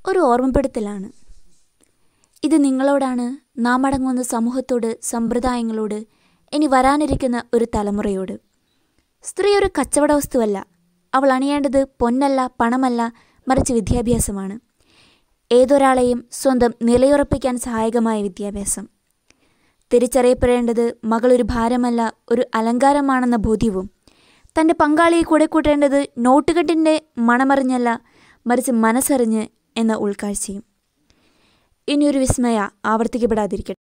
ഒരു ഓർമ്മപ്പെടുത്തലാണ് ഇത് നിങ്ങളോടാണ് നാം അടങ്ങുന്ന സമൂഹത്തോട് സമ്പ്രദായങ്ങളോട് ഇനി വരാനിരിക്കുന്ന ഒരു തലമുറയോട് സ്ത്രീ ഒരു കച്ചവട വസ്തുവല്ല അവൾ അണിയേണ്ടത് പൊന്നല്ല പണമല്ല മറിച്ച് വിദ്യാഭ്യാസമാണ് ഏതൊരാളെയും സ്വന്തം നിലയുറപ്പിക്കാൻ സഹായകമായ വിദ്യാഭ്യാസം തിരിച്ചറിയപ്പെടേണ്ടത് മകൾ ഒരു ഭാരമല്ല ഒരു അലങ്കാരമാണെന്ന ബോധ്യവും തൻ്റെ പങ്കാളിയെ കൂടെ കൂട്ടേണ്ടത് നോട്ടുകെട്ടിൻ്റെ മണമറിഞ്ഞല്ല മറിച്ച് മനസ്സറിഞ്ഞ് എന്ന ഉൾക്കാഴ്ചയും ഇനിയൊരു വിസ്മയ ആവർത്തിക്കപ്പെടാതിരിക്കട്ടെ